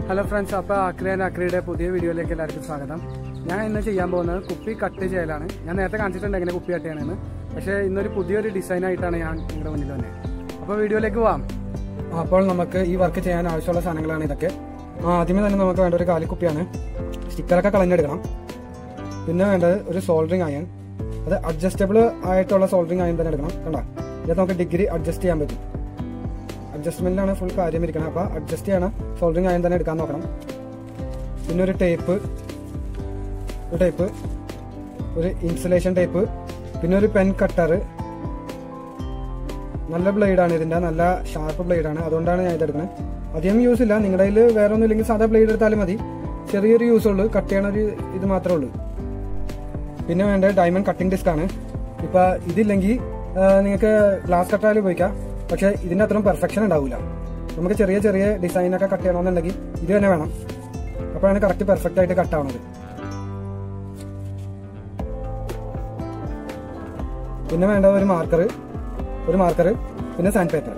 hello friends അപ്പോൾ അക്രി and അക്രിയുടെ പുതിയ വീഡിയോയിലേക്ക് എല്ലാവർക്കും സ്വാഗതം ഞാൻ ഇന്ന് ചെയ്യാൻ പോകുന്നത് കുപ്പി കട്ട് ചെയ്യലാണ് ഞാൻ നേരത്തെ കാണിച്ചിട്ടുണ്ട് എങ്ങനെ കുപ്പി കട്ട് ചെയ്യണമെന്ന് പക്ഷേ ഇന്നൊരു പുതിയൊരു ഡിസൈൻ ആയിട്ടാണ് ഞാൻ നിങ്ങളുടെ മുന്നിൽ വന്നത് അപ്പോൾ വീഡിയോയിലേക്ക് പോവാം അപ്പോൾ നമുക്ക് ഈ വർക്ക് ചെയ്യാൻ ആവശ്യമുള്ള സാധനങ്ങളാണ് ഇതൊക്കെ ആ, ആദ്യമേ തന്നെ നമുക്ക് വേണ്ട ഒരു കാലിക്കുപ്പിയാണ് സ്റ്റിക്കറൊക്കെ കളഞ്ഞെടുക്കണം പിന്നെ വേണ്ടത് ഒരു സോൾഡറിങ് അയൺ അത് അഡ്ജസ്റ്റബിൾ ആയിട്ടുള്ള സോൾഡറിങ് അയൺ തന്നെ എടുക്കണം കണ്ട ഇത് നമുക്ക് ഡിഗ്രി അഡ്ജസ്റ്റ് ചെയ്യാൻ പറ്റും അഡ്ജസ്റ്റ്മെന്റിലാണ് ഫുൾ കാര്യം ഇരിക്കണം അപ്പോൾ അഡ്ജസ്റ്റ് ചെയ്യണം സോൾഡറിങ് ആയും തന്നെ എടുക്കാൻ നോക്കണം പിന്നെ ഒരു ടേപ്പ് ഒരു ടേപ്പ് ഒരു ഇൻസുലേഷൻ ടേപ്പ് പിന്നെ ഒരു പെൻ കട്ടർ നല്ല ബ്ലേഡാണ് ഇതിന്റെ നല്ല ഷാർപ്പ് ബ്ലേഡാണ് അതുകൊണ്ടാണ് ഞാൻ ഇതെടുക്കുന്നത് അധികം യൂസ് ഇല്ല നിങ്ങളുടെ കയ്യിൽ വേറെ ഒന്നും ഇല്ലെങ്കിൽ സാധാ ബ്ലേഡ് എടുത്താലും മതി ചെറിയൊരു യൂസ് ഉള്ളൂ കട്ട് ചെയ്യണ ഒരു ഇത് മാത്രമേ ഉള്ളൂ പിന്നെ വേണ്ട ഡയമണ്ട് കട്ടിംഗ് ഡിസ്ക് ആണ് ഇപ്പൊ ഇതില്ലെങ്കിൽ നിങ്ങൾക്ക് ഗ്ലാസ് കട്ടായാലും ഉപയോഗിക്കാം പക്ഷെ ഇതിന്റെ അത്രയും പെർഫെക്ഷൻ ഉണ്ടാവില്ല നമുക്ക് ചെറിയ ചെറിയ ഡിസൈൻ ഒക്കെ കട്ട് ചെയ്യണമെന്നുണ്ടെങ്കിൽ ഇത് തന്നെ വേണം അപ്പോഴാണ് കറക്റ്റ് പെർഫെക്റ്റ് ആയിട്ട് കട്ട് ആവുന്നത് പിന്നെ വേണ്ട ഒരു മാർക്കർ ഒരു മാർക്കർ പിന്നെ സാൻഡ് പേപ്പർ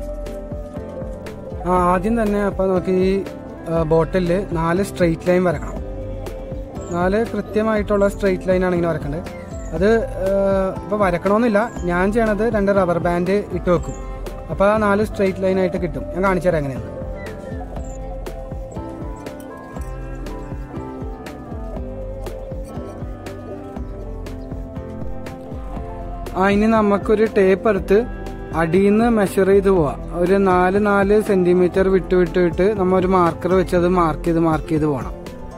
ആ ആദ്യം തന്നെ അപ്പൊ നമുക്ക് ഈ ബോട്ടിലിൽ നാല് സ്ട്രെയിറ്റ് ലൈൻ വരക്കണം നാല് കൃത്യമായിട്ടുള്ള സ്ട്രെയിറ്റ് ലൈൻ ആണ് ഇങ്ങനെ വരക്കേണ്ടത് അത് ഇപ്പൊ വരക്കണമെന്നില്ല ഞാൻ ചെയ്യണത് രണ്ട് റബ്ബർ ബാൻഡ് ഇട്ട് വെക്കും അപ്പൊ ആ നാല് സ്ട്രെയിറ്റ് ലൈൻ ആയിട്ട് കിട്ടും ഞാൻ കാണിച്ചു തരാം എങ്ങനെയാണ് ആ ഇനി നമുക്കൊരു ടേപ്പ് എടുത്ത് അടിയിൽ നിന്ന് മെഷർ ചെയ്ത് പോവാം ഒരു നാല് നാല് സെന്റിമീറ്റർ വിട്ട് വിട്ട് വിട്ട് നമ്മ ഒരു മാർക്കർ വെച്ചത് മാർക്ക് ചെയ്ത് മാർക്ക് ചെയ്ത് പോകണം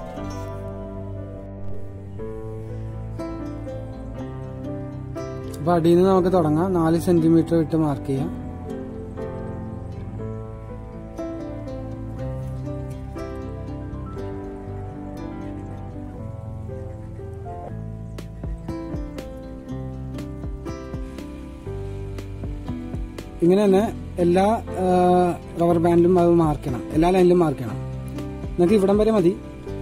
അപ്പൊ അടിയിൽ നിന്ന് നമുക്ക് തുടങ്ങാം നാല് സെന്റിമീറ്റർ വിട്ട് മാർക്ക് ചെയ്യാം ഇങ്ങനെ തന്നെ എല്ലാ റബ്ബർ ബാൻഡിലും അത് മാർക്ക് ചെയ്യണം എല്ലാ ലൈനിലും മാർക്ക് ചെയ്യണം നിങ്ങൾക്ക് ഇവിടം വരെ മതി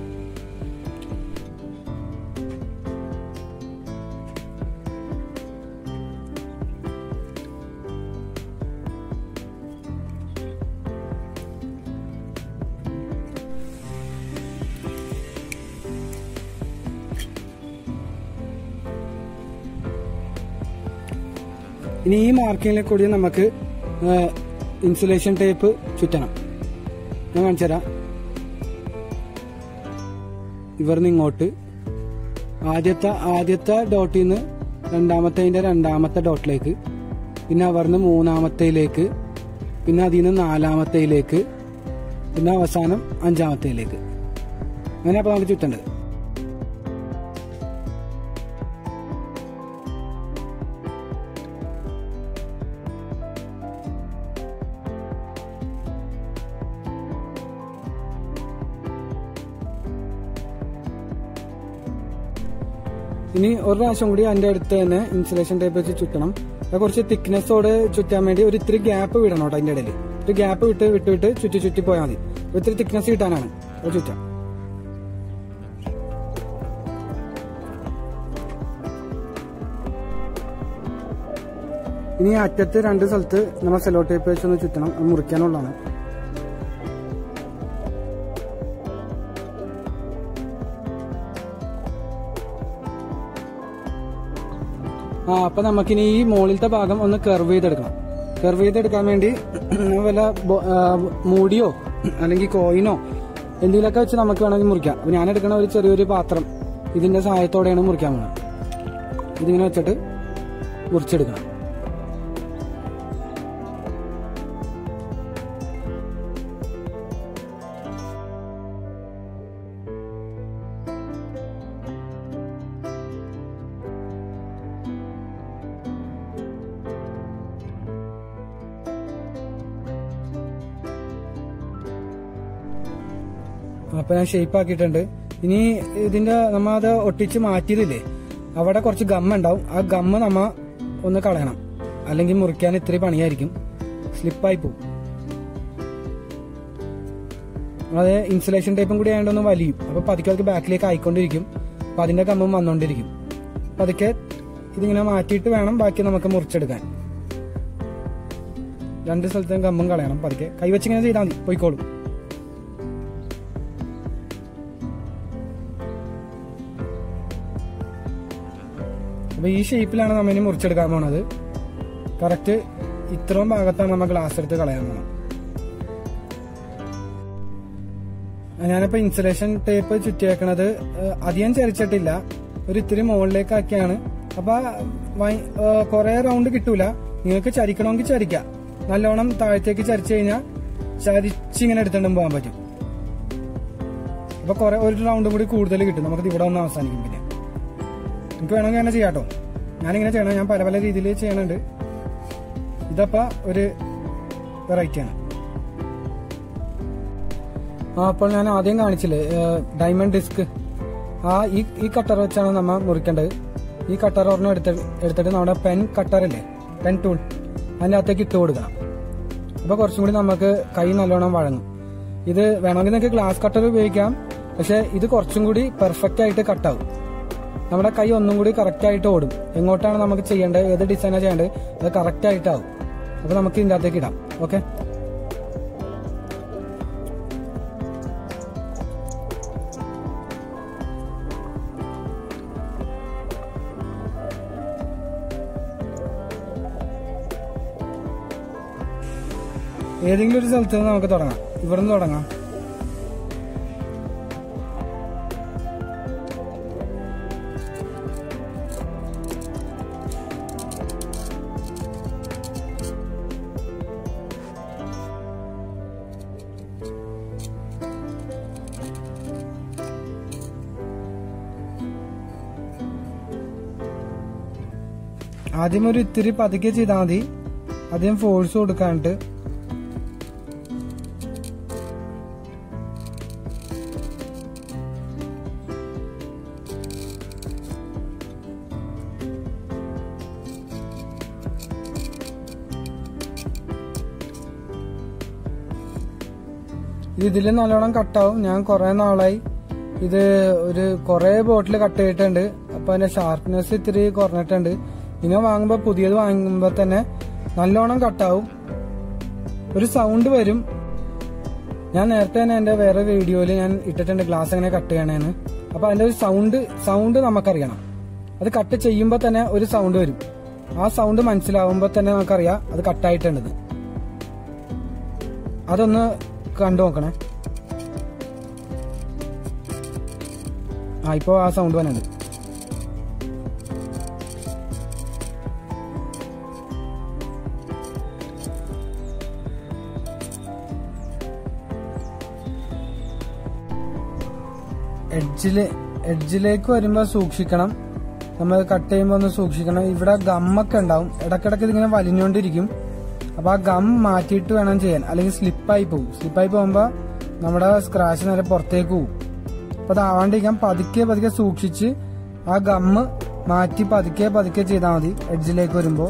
ഇനി ഈ മാർക്കിങ്ങിൽ കൂടി നമുക്ക് ഇൻസുലേഷൻ ടേപ്പ് ചുറ്റണം ഞാൻ കാണിച്ചു തരാം ഇവിടുന്ന് ഇങ്ങോട്ട് ആദ്യത്തെ ആദ്യത്തെ ഡോട്ടിൽ നിന്ന് രണ്ടാമത്തെ രണ്ടാമത്തെ ഡോട്ടിലേക്ക് പിന്നെ അവിടുന്ന് മൂന്നാമത്തേലേക്ക് പിന്നെ അതിൽ നിന്ന് നാലാമത്തേലേക്ക് പിന്നെ അവസാനം അഞ്ചാമത്തേലേക്ക് അങ്ങനെ അപ്പൊ നമുക്ക് ചുറ്റേണ്ടത് ഇനി ഒരു പ്രാവശ്യം കൂടി അതിന്റെ അടുത്ത് തന്നെ ഇൻസുലേഷൻ ടേപ്പ് വെച്ച് ചുറ്റണം അത് കുറച്ച് തിക്നെസ്സോടെ ചുറ്റാൻ വേണ്ടി ഒരു ഇത്തിരി ഗ്യാപ്പ് വിടണം കേട്ടോ അതിന്റെ ഇടയിൽ ഒരു ഗ്യാപ്പ് വിട്ട് വിട്ട് വിട്ട് ചുറ്റി ചുറ്റി പോയാൽ മതി ഒരു ഇത്തിരി തിക്നെസ് കിട്ടാനാണ് അത് ചുറ്റാം ഇനി അറ്റത്ത് രണ്ട് സ്ഥലത്ത് നമ്മൾ സെലോ ടേപ്പ് വെച്ചൊന്ന് ചുറ്റണം അത് മുറിക്കാനുള്ളതാണ് ആ അപ്പൊ നമുക്കിനി ഈ മുകളിലത്തെ ഭാഗം ഒന്ന് കർവ് ചെയ്തെടുക്കണം കർവ് ചെയ്തെടുക്കാൻ വേണ്ടി വല്ല ബോ- ആ, മൂടിയോ അല്ലെങ്കിൽ കോയിനോ എന്തെങ്കിലുമൊക്കെ വെച്ച് നമുക്ക് വേണമെങ്കിൽ മുറിക്കാം അപ്പൊ ഞാൻ എടുക്കണ ഒരു ചെറിയൊരു പാത്രം ഇതിന്റെ സഹായത്തോടെയാണ് മുറിക്കാൻ പോകുന്നത് ഇതിങ്ങനെ വെച്ചിട്ട് മുറിച്ചെടുക്കണം അപ്പൊ ഞാൻ ഷേപ്പ് ആക്കിയിട്ടുണ്ട് ഇനി ഇതിന്റെ നമ്മ അത് ഒട്ടിച്ച് മാറ്റിയതില്ലേ അവിടെ കുറച്ച് ഗമ്മ ഉണ്ടാവും ആ ഗമ്മ നമ്മ ഒന്ന് കളയണം അല്ലെങ്കിൽ മുറിക്കാൻ ഇത്തിരി പണിയായിരിക്കും സ്ലിപ്പായി പോവും അത് ഇൻസുലേഷൻ ടൈപ്പും കൂടി ആയതുകൊണ്ട് ഒന്ന് വലിയും അപ്പൊ പതുക്കെ അത് ബാക്കിലേക്ക് ആയിക്കൊണ്ടിരിക്കും അപ്പൊ അതിന്റെ ഗമ്മും വന്നോണ്ടിരിക്കും പതുക്കെ ഇതിങ്ങനെ മാറ്റിയിട്ട് വേണം ബാക്കി നമുക്ക് മുറിച്ചെടുക്കാൻ രണ്ട് സ്ഥലത്തും ഗമ്മും കളയണം പതുക്കെ കൈവച്ചിങ്ങനെ ചെയ്താൽ മതി പോയിക്കോളും അപ്പൊ ഈ ഷേപ്പിലാണ് നമ്മൾ ഇനി മുറിച്ചെടുക്കാൻ പോണത് കറക്റ്റ് ഇത്രയും ഭാഗത്താണ് നമ്മൾ ഗ്ലാസ് എടുത്ത് കളയാൻ പോണം ഞാനിപ്പോ ഇൻസുലേഷൻ ടേപ്പ് ചുറ്റിയേക്കണത് ഏഹ്, അധികം ചരിച്ചിട്ടില്ല ഒരു ഇത്തിരി മുകളിലേക്കാക്കിയാണ് അപ്പൊ വൈ- ഏഹ്, കുറേ റൗണ്ട് കിട്ടൂല നിങ്ങൾക്ക് ചരിക്കണമെങ്കിൽ ചരിക്കാം നല്ലോണം താഴത്തേക്ക് ചരിച്ചു കഴിഞ്ഞാൽ ചരിച്ചിങ്ങനെ എടുത്തോണ്ടും പോകാൻ പറ്റും അപ്പൊ കുറെ ഒരു റൗണ്ട് കൂടി കൂടുതൽ കിട്ടും നമുക്ക് ഇവിടെ ഒന്ന് അവസാനിക്കും പിന്നെ എനിക്ക് വേണമെങ്കിൽ അങ്ങനെ ചെയ്യാട്ടോ ഞാനിങ്ങനെ ചെയ്യണം ഞാൻ പല പല രീതിയിൽ ചെയ്യണുണ്ട് ഇതപ്പോ ഒരു വെറൈറ്റിയാണ് ആ അപ്പോൾ ഞാൻ ആദ്യം കാണിച്ചില്ലേ ഡയമണ്ട് ഡിസ്ക് ആ ഈ ഈ കട്ടർ വെച്ചാണ് നമ്മൾ മുറിക്കേണ്ടത് ഈ കട്ടർ ഒരെണ്ണം എടുത്ത് എടുത്തിട്ട് നമ്മുടെ പെൻ കട്ടറില്ലേ പെൻ ടൂൾ അതിൻ്റെ അകത്തേക്ക് ഇട്ട് കൊടുക്കണം അപ്പോൾ കുറച്ചും കൂടി നമുക്ക് കൈ നല്ലോണം വഴങ്ങും ഇത് വേണമെങ്കിൽ നിങ്ങൾക്ക് ഗ്ലാസ് കട്ടർ ഉപയോഗിക്കാം പക്ഷെ ഇത് കുറച്ചും കൂടി പെർഫെക്റ്റ് ആയിട്ട് കട്ടാവും നമ്മുടെ കൈ ഒന്നും കൂടി കറക്റ്റ് ആയിട്ട് ഓടും എങ്ങോട്ടാണ് നമുക്ക് ചെയ്യേണ്ടത് ഏത് ഡിസൈനാണ് ചെയ്യേണ്ടത് അത് കറക്റ്റ് ആയിട്ടാവും അപ്പോൾ നമുക്ക് ഇതിൻ്റെ അകത്തേക്ക് ഇടാം ഓക്കെ ഏതെങ്കിലും ഒരു സ്ഥലത്ത് നിന്ന് നമുക്ക് തുടങ്ങാം ഇവിടെ നിന്ന് തുടങ്ങാം ആദ്യം ഒരു ഇത്തിരി പതുക്കെ ചെയ്താൽ മതി ആദ്യം ഫോഴ്സ് കൊടുക്കാണ്ട് ഇതിൽ നല്ലോണം കട്ടാവും ഞാൻ കുറെ നാളായി ഇത് ഒരു കുറെ ബോട്ടിൽ കട്ട് ചെയ്തിട്ടുണ്ട് അപ്പൊ അതിന്റെ ഷാർപ്നെസ് ഇത്തിരി കുറഞ്ഞിട്ടുണ്ട് ഇനി വാങ്ങുമ്പോ പുതിയത് വാങ്ങുമ്പോ തന്നെ നല്ലോണം കട്ടാവും ഒരു സൗണ്ട് വരും ഞാൻ നേരത്തെ തന്നെ എന്റെ വേറെ വീഡിയോയിൽ ഞാൻ ഇട്ടിട്ടുണ്ട് ഗ്ലാസ് എങ്ങനെ കട്ട് ചെയ്യണേന്ന് അപ്പൊ അതിന്റെ ഒരു സൗണ്ട് സൗണ്ട് നമുക്കറിയണം അത് കട്ട് ചെയ്യുമ്പോ തന്നെ ഒരു സൗണ്ട് വരും ആ സൗണ്ട് മനസ്സിലാവുമ്പോ തന്നെ നമുക്കറിയാം അത് കട്ടായിട്ടുണ്ടെന്ന് അതൊന്ന് കണ്ടു നോക്കണേ ആ ഇപ്പോ ആ സൗണ്ട് വന്നുണ്ട് എഡ്ജില് എഡ്ജിലേക്ക് വരുമ്പോ സൂക്ഷിക്കണം നമ്മൾ കട്ട് ചെയ്യുമ്പോൾ ഒന്ന് സൂക്ഷിക്കണം ഇവിടെ ഗമ്മൊക്കെ ഉണ്ടാവും ഇടക്കിടക്ക് ഇതിങ്ങനെ വലിഞ്ഞുകൊണ്ടിരിക്കും അപ്പൊ ആ ഗം മാറ്റിയിട്ട് വേണം ചെയ്യാൻ അല്ലെങ്കിൽ സ്ലിപ്പായി പോകും സ്ലിപ്പായി പോകുമ്പോ നമ്മുടെ സ്ക്രാച്ച് നേരെ പുറത്തേക്ക് പോകും അപ്പൊ അതാവാണ്ടിരിക്കാൻ പതുക്കെ പതുക്കെ സൂക്ഷിച്ച് ആ ഗമ്മ് മാറ്റി പതുക്കെ പതുക്കെ ചെയ്താൽ മതി എഡ്ജിലേക്ക് വരുമ്പോ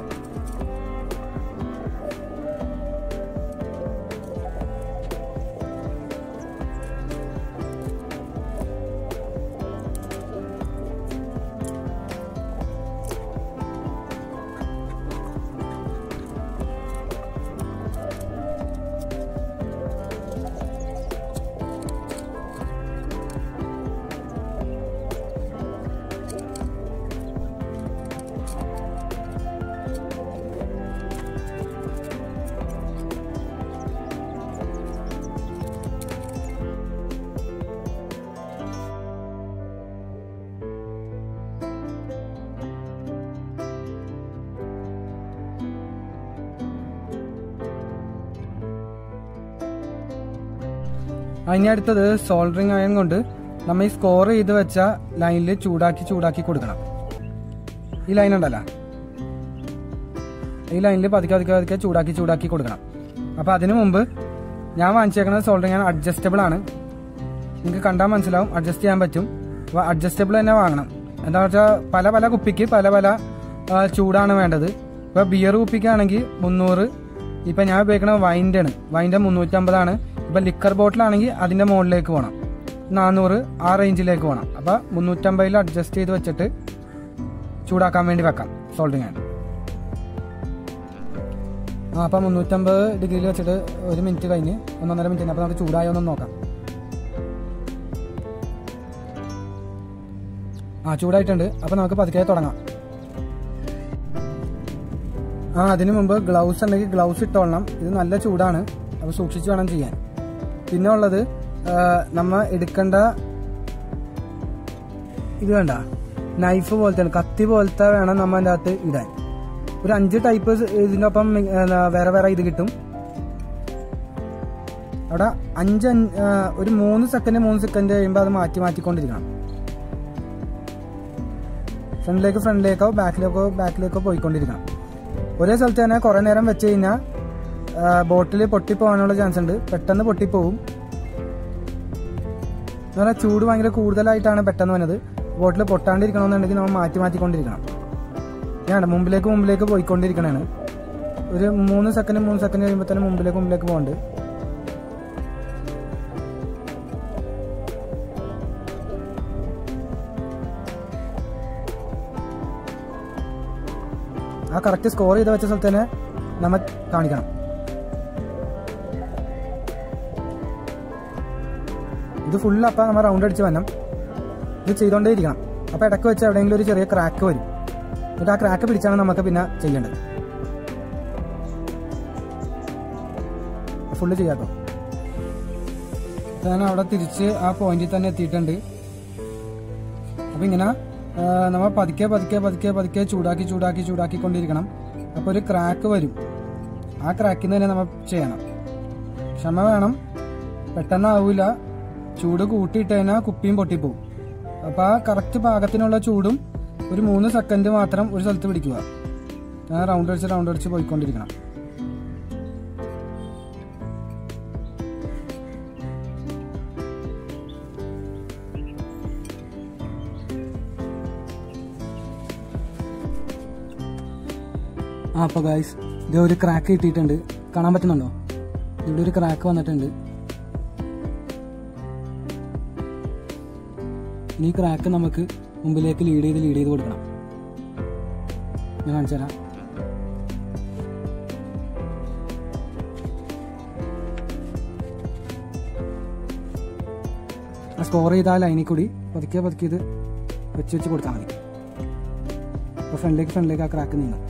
അതിന് അടുത്തത് സോൾഡറിങ് അയൺ കൊണ്ട് നമ്മൾ ഈ സ്കോർ ചെയ്ത് വെച്ച ലൈനിൽ ചൂടാക്കി ചൂടാക്കി കൊടുക്കണം ഈ ലൈൻ ഉണ്ടല്ലോ ഈ ലൈനിൽ പതുക്കെ പതുക്കെ പതുക്കെ ചൂടാക്കി ചൂടാക്കി കൊടുക്കണം അപ്പൊ അതിനു മുമ്പ് ഞാൻ വാങ്ങിച്ചേക്കുന്നത് സോൾഡറിങ് അയൺ അഡ്ജസ്റ്റബിൾ ആണ് നിങ്ങൾക്ക് കണ്ടാൽ മനസ്സിലാവും അഡ്ജസ്റ്റ് ചെയ്യാൻ പറ്റും അപ്പോൾ അഡ്ജസ്റ്റബിൾ തന്നെ വാങ്ങണം എന്താ വെച്ചാൽ പല പല കുപ്പിക്ക് പല പല ആ, ചൂടാണ് വേണ്ടത് ഇപ്പോൾ ബിയർ കുപ്പിക്കാണെങ്കിൽ മുന്നൂറ് ഇപ്പം ഞാൻ ഉപയോഗിക്കുന്നത് വൈൻ്റെ ആണ് വൈൻ്റെ മുന്നൂറ്റമ്പതാണ് ഇപ്പം ലിക്കർ ബോട്ടിലാണെങ്കിൽ അതിൻ്റെ മുകളിലേക്ക് പോകണം നാനൂറ് ആ റേഞ്ചിലേക്ക് പോകണം അപ്പം മുന്നൂറ്റമ്പതിൽ അഡ്ജസ്റ്റ് ചെയ്ത് വെച്ചിട്ട് ചൂടാക്കാൻ വേണ്ടി വെക്കാം സോൾഡിങ് ആണ് ആ അപ്പം മുന്നൂറ്റമ്പത് ഡിഗ്രിയിൽ വെച്ചിട്ട് ഒരു മിനിറ്റ് കഴിഞ്ഞ് ഒന്നൊന്നര മിനിറ്റ് അപ്പം നമുക്ക് ചൂടായോ എന്ന് നോക്കാം ആ ചൂടായിട്ടുണ്ട് അപ്പം നമുക്ക് പതുക്കെ തുടങ്ങാം ആ അതിനു മുമ്പ് ഗ്ലൗസ് ഉണ്ടെങ്കിൽ ഗ്ലൗസ് ഇട്ടോളണം ഇത് നല്ല ചൂടാണ് അപ്പോൾ സൂക്ഷിച്ച് വേണം ചെയ്യാൻ പിന്നെ ഉള്ളത് ആ, നമ്മ എടുക്കേണ്ട ഇത് വേണ്ട നൈഫ് പോലത്തെ കത്തി പോലത്തെ വേണം നമ്മ അതിൻ്റെ അകത്ത് ഇടാൻ ഒരു അഞ്ച് ടൈപ്പ് ഇതിൻ്റെ ഒപ്പം മി- ആ, വേറെ വേറെ ഇത് കിട്ടും അവിടെ അഞ്ച് അഞ്ച്- ആ, ഒരു മൂന്ന് സെക്കൻഡ് മൂന്ന് സെക്കൻഡ് കഴിയുമ്പോൾ അത് മാറ്റി മാറ്റിക്കൊണ്ടിരിക്കണം ഫ്രണ്ടിലേക്ക് ഫ്രണ്ടിലേക്കോ ബാക്കിലേക്കോ ബാക്കിലേക്കോ പോയിക്കൊണ്ടിരിക്കണം ഒരേ സ്ഥലത്ത് തന്നെ കുറേ നേരം വെച്ച് കഴിഞ്ഞാൽ ബോട്ടിൽ പൊട്ടിപ്പോകാനുള്ള ചാൻസ് ഉണ്ട് പെട്ടെന്ന് പൊട്ടിപ്പോവും എന്ന് പറഞ്ഞാൽ ചൂട് ഭയങ്കര കൂടുതലായിട്ടാണ് പെട്ടെന്ന് വന്നത് ബോട്ടിൽ പൊട്ടാണ്ടിരിക്കണമെന്നുണ്ടെങ്കിൽ നമ്മൾ മാറ്റി മാറ്റിക്കൊണ്ടിരിക്കണം ഞാൻ മുമ്പിലേക്ക് മുമ്പിലേക്ക് പോയിക്കൊണ്ടിരിക്കണേണ് ഒരു മൂന്ന് സെക്കൻഡ് മൂന്ന് സെക്കൻഡ് കഴിയുമ്പോൾ തന്നെ മുമ്പിലേക്ക് മുമ്പിലേക്ക് പോകുന്നുണ്ട് ആ കറക്റ്റ് സ്കോർ ചെയ്ത് വെച്ച സ്ഥലത്ത് തന്നെ നമ്മൾ കാണിക്കണം ഇത് ഫുള്ള് അപ്പം നമ്മൾ റൗണ്ട് അടിച്ച് വരണം ഇത് ചെയ്തുകൊണ്ടേ ഇരിക്കണം അപ്പോൾ ഇടയ്ക്ക് വെച്ച് എവിടെയെങ്കിലും ഒരു ചെറിയ ക്രാക്ക് വരും എന്നിട്ട് ആ ക്രാക്ക് പിടിച്ചാണ് നമുക്ക് പിന്നെ ചെയ്യേണ്ടത് ഫുള്ള് ചെയ്യാട്ടോ ഞാൻ അവിടെ തിരിച്ച് ആ പോയിന്റിൽ തന്നെ എത്തിയിട്ടുണ്ട് അപ്പൊ ഇങ്ങനെ ആ, നമ്മൾ പതുക്കെ പതുക്കെ പതുക്കെ പതുക്കെ ചൂടാക്കി ചൂടാക്കി ചൂടാക്കിക്കൊണ്ടിരിക്കണം അപ്പൊ ഒരു ക്രാക്ക് വരും ആ ക്രാക്കിൽ നിന്ന് തന്നെ നമ്മൾ ചെയ്യണം ക്ഷമ വേണം പെട്ടെന്നാവൂല ചൂട് കൂട്ടിയിട്ട് കഴിഞ്ഞാൽ കുപ്പിയും പൊട്ടിപ്പോവും അപ്പൊ ആ കറക്റ്റ് പാകത്തിനുള്ള ചൂടും ഒരു മൂന്ന് സെക്കൻഡ് മാത്രം ഒരു സ്ഥലത്ത് പിടിക്കുക ഞാൻ റൗണ്ട് അടിച്ച് റൗണ്ട് അടിച്ച് പോയിക്കൊണ്ടിരിക്കണം ആ അപ്പോൾ ഗായ്സ് ഇത് ഒരു ക്രാക്ക് കിട്ടിയിട്ടുണ്ട് കാണാൻ പറ്റുന്നുണ്ടോ ഇവിടെ ഒരു ക്രാക്ക് വന്നിട്ടുണ്ട് ഇനി ഈ ക്രാക്ക് നമുക്ക് മുമ്പിലേക്ക് ലീഡ് ചെയ്ത് ലീഡ് ചെയ്ത് കൊടുക്കണം ഞാൻ കാണിച്ചു തരാം സ്കോർ ചെയ്ത ആ ലൈനിൽ കൂടി പതുക്കെ പതുക്കെ ഇത് വെച്ച് വെച്ച് കൊടുത്താൽ മതി അപ്പോൾ ഫ്രണ്ടിലേക്ക് ഫ്രണ്ടിലേക്ക് ആ ക്രാക്ക് നീങ്ങും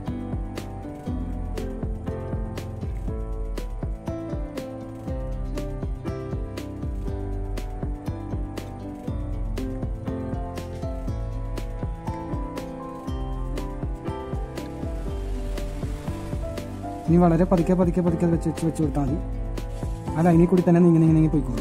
ഇനി വളരെ പതുക്കെ പതുക്കെ പതുക്കെ അത് വെച്ച് വെച്ച് വെച്ച് കൊടുത്താൽ മതി ആ ലൈനിൽ കൂടി തന്നെ നീങ്ങി നീങ്ങി നീങ്ങി പോയിക്കോളും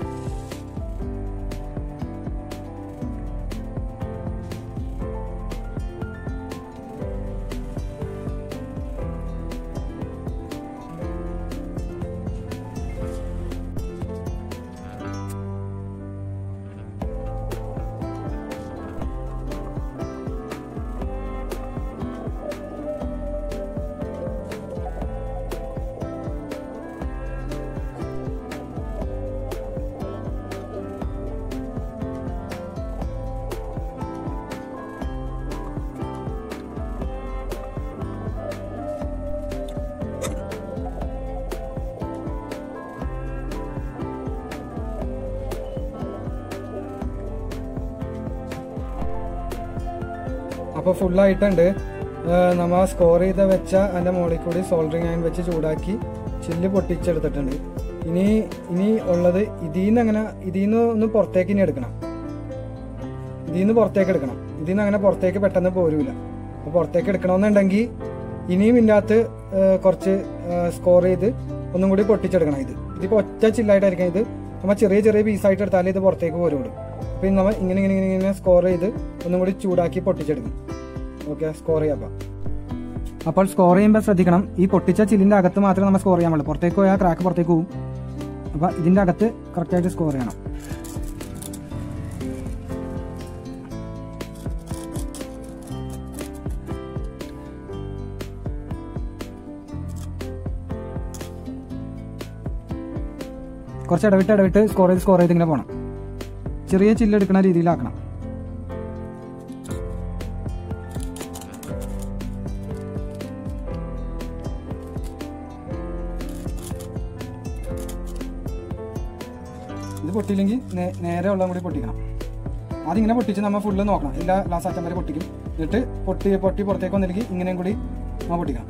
അപ്പോൾ ഫുള്ളായിട്ടുണ്ട് നമ്മൾ സ്കോർ ചെയ്ത് വെച്ച അതിൻ്റെ മുകളിൽ കൂടി സോൾഡറിങ് അയൺ വെച്ച് ചൂടാക്കി ചില്ല് പൊട്ടിച്ചെടുത്തിട്ടുണ്ട് ഇനി ഇനി ഉള്ളത് ഇതിൽ നിന്ന് അങ്ങനെ ഇതിൽ നിന്ന് ഒന്ന് പുറത്തേക്ക് ഇനി എടുക്കണം ഇതിൽ നിന്ന് പുറത്തേക്ക് എടുക്കണം ഇതിൽ നിന്ന് അങ്ങനെ പുറത്തേക്ക് പെട്ടെന്ന് പോരൂല അപ്പോൾ പുറത്തേക്ക് എടുക്കണമെന്നുണ്ടെങ്കിൽ ഇനിയും ഇതിൻ്റെ അകത്ത് ഏഹ്, കുറച്ച് സ്കോർ ചെയ്ത് ഒന്നും കൂടി പൊട്ടിച്ചെടുക്കണം ഇത് ഇതിപ്പോൾ ഒറ്റ ചില്ലായിട്ടായിരിക്കും ഇത് നമ്മൾ ചെറിയ ചെറിയ പീസായിട്ട് എടുത്താലേ ഇത് പുറത്തേക്ക് പോരുള്ളൂ അപ്പോൾ ഇത് നമ്മൾ ഇങ്ങനെ ഇങ്ങനെ ഇങ്ങനെ ഇങ്ങനെ സ്കോർ ചെയ്ത് ഒന്നും കൂടി ചൂടാക്കി പൊട്ടിച്ചെടുക്കും ഓക്കെ സ്കോർ ചെയ്യാം അപ്പോൾ അപ്പോൾ സ്കോർ ചെയ്യുമ്പോൾ ശ്രദ്ധിക്കണം ഈ പൊട്ടിച്ച ചില്ലിൻ്റെ അകത്ത് മാത്രമേ നമ്മൾ സ്കോർ ചെയ്യാൻ പാടുള്ളൂ പുറത്തേക്ക് പോയാൽ ക്രാക്ക് പുറത്തേക്ക് പോകും അപ്പോൾ ഇതിൻ്റെ അകത്ത് കറക്റ്റായിട്ട് സ്കോർ ചെയ്യണം കുറച്ച് ഇടവിട്ട് ഇടവിട്ട് സ്കോർ ചെയ്ത് സ്കോർ ചെയ്ത് ഇങ്ങനെ പോകണം ചെറിയ ചില്ല് എടുക്കുന്ന രീതിയിലാക്കണം ഇത് പൊട്ടിയില്ലെങ്കിൽ നേ- നേരെ ഉള്ള കൂടി പൊട്ടിക്കണം അതിങ്ങനെ പൊട്ടിച്ച് നമ്മൾ ഫുള്ള് നോക്കണം എല്ലാ ഗ്ലാസ് അറ്റം വരെ പൊട്ടിക്കും എന്നിട്ട് പൊട്ടി പൊട്ടി പുറത്തേക്ക് വന്നില്ലെങ്കിൽ ഇങ്ങനെയും കൂടി ആ പൊട്ടിക്കാം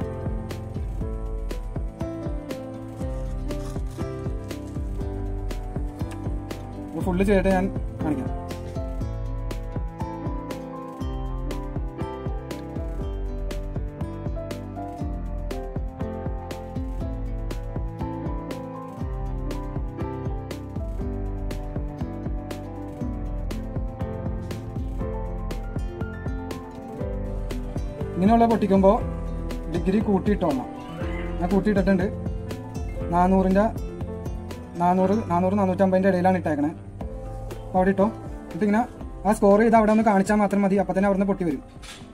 ഫുള്ള് ചെയ്തിട്ട് ഞാൻ കാണിക്കാം ഇങ്ങനെയുള്ള പൊട്ടിക്കുമ്പോൾ ഡിഗ്രി കൂട്ടിയിട്ടോണം ഞാൻ കൂട്ടിയിട്ടിട്ടുണ്ട് നാനൂറിൻ്റെ നാനൂറ് നാനൂറ് നാനൂറ്റമ്പതിൻ്റെ ഇടയിലാണ് ഇട്ടേക്കണേ അപ്പോൾ അവിടെ ഇട്ടോ എന്നിട്ടിങ്ങനെ ആ സ്കോർ ചെയ്ത് അവിടെ ഒന്ന് കാണിച്ചാൽ മാത്രം മതി അപ്പം തന്നെ അവിടെ നിന്ന് പൊട്ടി വരും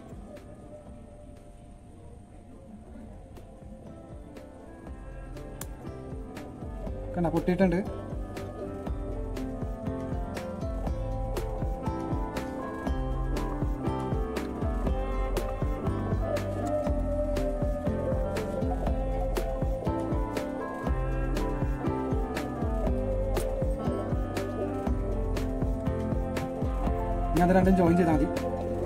കണ്ട പൊട്ടിയിട്ടുണ്ട് ഇനി അത് രണ്ടും ജോയിൻ ചെയ്താൽ മതി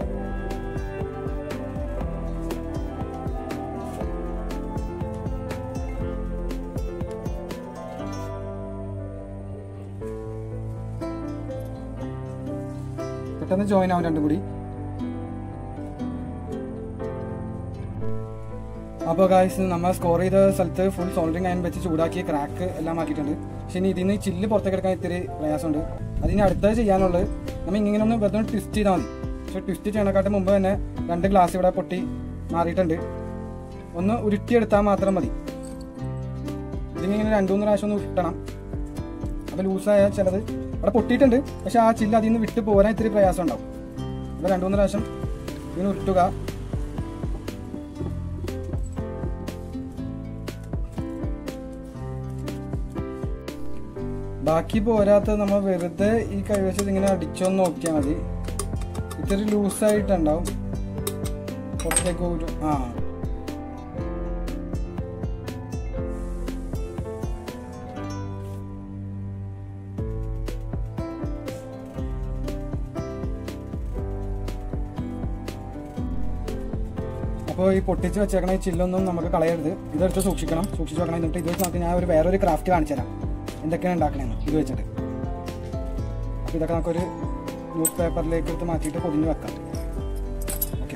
പെട്ടെന്ന് ജോയിൻ ആവും രണ്ടും കൂടി അപ്പോൾ ഗായ്സ് നമ്മൾ സ്കോർ ചെയ്ത സ്ഥലത്ത് ഫുൾ സോൾഡറിങ് അയൺ വെച്ച് ചൂടാക്കി ക്രാക്ക് എല്ലാം ആക്കിയിട്ടുണ്ട് പക്ഷെ ഇനി ഇതിൽ നിന്ന് ചില്ല് പുറത്തേക്ക് എടുക്കാൻ ഇത്തിരി പ്രയാസമുണ്ട് അതിന് അടുത്തത് ചെയ്യാനുള്ളത് നമ്മൾ ഇങ്ങനെ ഒന്ന് വെറുതെ ട്വിസ്റ്റ് ചെയ്താൽ മതി പക്ഷെ ട്വിസ്റ്റ് ചെയ്യണക്കാട്ട് മുമ്പ് തന്നെ രണ്ട് ഗ്ലാസ് ഇവിടെ പൊട്ടി മാറിയിട്ടുണ്ട് ഒന്ന് ഉരുട്ടിയെടുത്താൽ മാത്രം മതി ഇതിങ്ങനെ രണ്ടു മൂന്ന് പ്രാവശ്യം ഒന്ന് ഉരുട്ടണം അപ്പോൾ ലൂസായ ചിലത് അവിടെ പൊട്ടിയിട്ടുണ്ട് പക്ഷെ ആ ചില്ല് അതിൽ നിന്ന് വിട്ട് പോരാൻ ഇത്തിരി പ്രയാസം ഉണ്ടാവും അപ്പോൾ രണ്ടു മൂന്ന് പ്രാവശ്യം ഇങ്ങനെ ഉരുട്ടുക ബാക്കി പോരാത്ത നമ്മൾ വെറുതെ ഈ കൈവശത്ത് ഇങ്ങനെ അടിച്ചൊന്ന് നോക്കിയാൽ മതി ഇത്തിരി ലൂസായിട്ടുണ്ടാവും പുറത്തേക്ക് ഒരു ആ അപ്പോൾ ഈ പൊട്ടിച്ച് വെച്ചേക്കണ ഈ ചില്ലൊന്നും നമുക്ക് കളയരുത് ഇതെടുത്ത് സൂക്ഷിക്കണം സൂക്ഷിച്ച് വെക്കണം എന്നിട്ട് ഇത് വെച്ച് നമുക്ക് ഞാൻ ഒരു വേറൊരു ക്രാഫ്റ്റ് കാണിച്ചു തരാം എന്തൊക്കെയാണ് ഉണ്ടാക്കണേന്ന് ഇത് വെച്ചിട്ട് അപ്പോൾ ഇതൊക്കെ നമുക്കൊരു ന്യൂസ് പേപ്പറിലേക്ക് എടുത്ത് മാറ്റിയിട്ട് പൊതിഞ്ഞ് വെക്കാം ഓക്കെ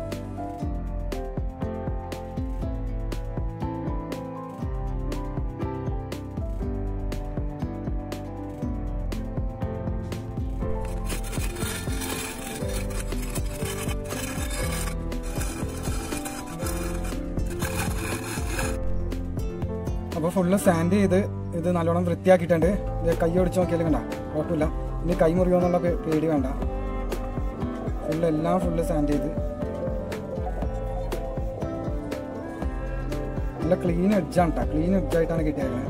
അപ്പോൾ ഫുള്ള് സാൻഡ് ചെയ്ത് ഇത് നല്ലോണം വൃത്തിയാക്കിയിട്ടുണ്ട് ഇത് കൈ ഒടിച്ച് നോക്കിയാലും വേണ്ട കുഴപ്പമില്ല ഇനി കൈ മുറിയോ എന്നുള്ള പേ- പേടി വേണ്ട ഫുള്ള് എല്ലാം ഫുള്ള് സാൻഡ് ചെയ്ത് നല്ല ക്ലീൻ എഡ്ജാണ് കേട്ടോ ക്ലീൻ എഡ്ജായിട്ടാണ് കിട്ടിയേക്കുന്നത്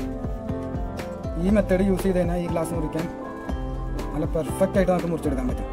ഈ മെത്തേഡ് യൂസ് ചെയ്ത് കഴിഞ്ഞാൽ ഈ ഗ്ലാസ് മുറിക്കാൻ നല്ല പെർഫെക്റ്റ് ആയിട്ട് നമുക്ക് മുറിച്ചെടുക്കാൻ പറ്റും